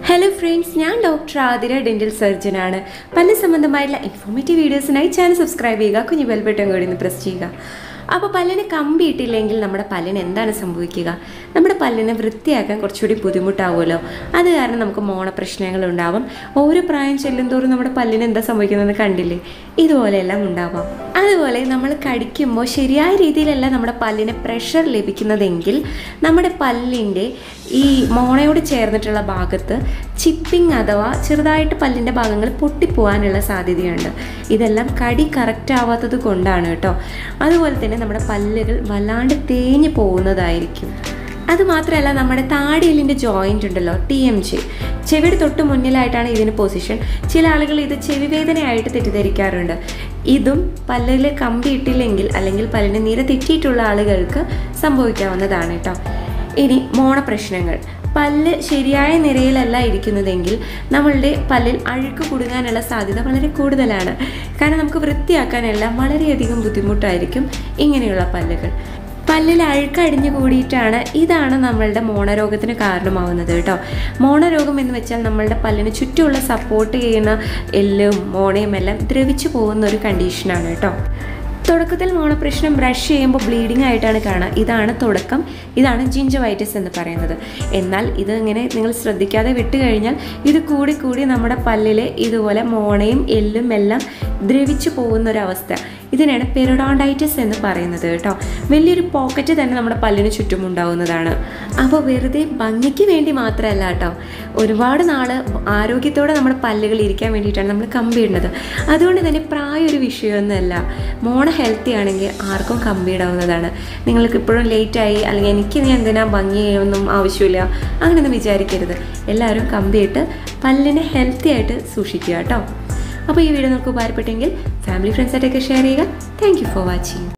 hello friends ഞാൻ doctor Athira dental സർജനാണ് പല്ല് സംബന്ധമായിട്ടുള്ള ഇൻഫോർമേറ്റീവ് വീഡിയോസിനായി ചാനൽ സബ്സ്ക്രൈബ് ചെയ്യുക കുഞ്ഞു ബെൽ ബട്ടൺ കൂടി ഒന്ന് പ്രസ് ചെയ്യുക അപ്പോൾ പല്ലിന് കമ്പി ഇട്ടില്ലെങ്കിൽ നമ്മുടെ പല്ലിന് എന്താണ് സംഭവിക്കുക നമ്മുടെ പല്ലിനെ വൃത്തിയാക്കാൻ കുറച്ചുകൂടി ബുദ്ധിമുട്ടാവുമല്ലോ അത് കാരണം നമുക്ക് മോണ പ്രശ്നങ്ങൾ ഉണ്ടാവും ഓരോ പ്രായം ചെല്ലുന്തോറും നമ്മുടെ പല്ലിന് എന്താ സംഭവിക്കുന്നത് കണ്ടില്ലേ ഇതുപോലെയെല്ലാം ഉണ്ടാവാം അതുപോലെ നമ്മൾ കടിക്കുമ്പോൾ ശരിയായ രീതിയിലല്ല നമ്മുടെ പല്ലിന് പ്രഷർ ലഭിക്കുന്നതെങ്കിൽ നമ്മുടെ പല്ലിൻ്റെ ഈ മോണയോട് ചേർന്നിട്ടുള്ള ഭാഗത്ത് ചിപ്പിംഗ് അഥവാ ചെറുതായിട്ട് പല്ലിൻ്റെ ഭാഗങ്ങൾ പൊട്ടിപ്പോവാനുള്ള സാധ്യതയുണ്ട് ഇതെല്ലാം കടി കറക്റ്റ് ആവാത്തത് കൊണ്ടാണ് കേട്ടോ അതുപോലെ തന്നെ നമ്മുടെ പല്ലുകൾ വല്ലാണ്ട് തേഞ്ഞു പോകുന്നതായിരിക്കും അതുമാത്രമല്ല നമ്മുടെ താടിയലിൻ്റെ ജോയിൻ്റ് ഉണ്ടല്ലോ ടി എം ജി ചെവിയുടെ തൊട്ട് മുന്നിലായിട്ടാണ് ഇതിന് പൊസിഷൻ ചില ആളുകൾ ഇത് ചെവി വേദനയായിട്ട് തെറ്റിദ്ധരിക്കാറുണ്ട് ഇതും പല്ലിൽ കമ്പി ഇട്ടില്ലെങ്കിൽ അല്ലെങ്കിൽ പല്ലിന് നിര തെറ്റിയിട്ടുള്ള ആളുകൾക്ക് സംഭവിക്കാവുന്നതാണ് കേട്ടോ ഇനി മോണ പ്രശ്നങ്ങൾ പല്ല് ശരിയായ നിരയിലല്ല ഇരിക്കുന്നതെങ്കിൽ നമ്മളുടെ പല്ലിൽ അഴുക്ക് കുടുങ്ങാനുള്ള സാധ്യത വളരെ കൂടുതലാണ് കാരണം നമുക്ക് വൃത്തിയാക്കാനെല്ലാം വളരെയധികം ബുദ്ധിമുട്ടായിരിക്കും ഇങ്ങനെയുള്ള പല്ലുകൾ പല്ലിൽ അഴുക്കടിഞ്ഞു കൂടിയിട്ടാണ് ഇതാണ് നമ്മളുടെ മോണരോഗത്തിന് കാരണമാവുന്നത് കേട്ടോ മോണരോഗം എന്ന് വെച്ചാൽ നമ്മളുടെ പല്ലിന് ചുറ്റുമുള്ള സപ്പോർട്ട് ചെയ്യുന്ന എല്ലും മോണയും എല്ലാം ദ്രവിച്ചു പോകുന്ന ഒരു കണ്ടീഷനാണ് കേട്ടോ തുടക്കത്തിൽ മോണപ്രശ്നം ബ്രഷ് ചെയ്യുമ്പോൾ ബ്ലീഡിംഗ് ആയിട്ടാണ് കാണുക ഇതാണ് തുടക്കം ഇതാണ് ജിഞ്ചവൈറ്റിസ് എന്ന് പറയുന്നത് എന്നാൽ ഇത് ഇങ്ങനെ നിങ്ങൾ ശ്രദ്ധിക്കാതെ വിട്ട് കഴിഞ്ഞാൽ ഇത് കൂടി കൂടി നമ്മുടെ പല്ലിലെ ഇതുപോലെ മോണയും എല്ലും എല്ലാം ദ്രവിച്ചു പോകുന്ന ഒരു അവസ്ഥ ഇതിനാണ് പെരിഡോണ്ടൈറ്റിസ് എന്ന് പറയുന്നത് കേട്ടോ വലിയൊരു പോക്കറ്റ് തന്നെ നമ്മുടെ പല്ലിന് ചുറ്റും ഉണ്ടാവുന്നതാണ് അപ്പോൾ വെറുതെ ഭംഗിക്ക് വേണ്ടി മാത്രമല്ല കേട്ടോ ഒരുപാട് നാൾ ആരോഗ്യത്തോടെ നമ്മുടെ പല്ലുകൾ ഇരിക്കാൻ വേണ്ടിയിട്ടാണ് നമ്മൾ കമ്പിയിടുന്നത് അതുകൊണ്ട് തന്നെ പ്രായം ഒരു വിഷയമൊന്നുമല്ല മോണ ഹെൽത്തി ആണെങ്കിൽ ആർക്കും കമ്പിയിടാവുന്നതാണ് നിങ്ങൾക്ക് ഇപ്പോഴും ലേറ്റായി അല്ലെങ്കിൽ എനിക്ക് ഞാൻ എന്തിനാ ഭംഗിയൊന്നും ആവശ്യമില്ല അങ്ങനെയൊന്നും വിചാരിക്കരുത് എല്ലാവരും കമ്പിയിട്ട് പല്ലിനെ ഹെൽത്തി ആയിട്ട് സൂക്ഷിക്കുക കേട്ടോ അപ്പോൾ ഈ വീഡിയോ നിങ്ങൾക്ക് ഉപകാരപ്പെട്ടെങ്കിൽ ഫാമിലി ഫ്രണ്ട്സായിട്ടൊക്കെ ഷെയർ ചെയ്യുക താങ്ക് യു ഫോർ വാച്ചിങ്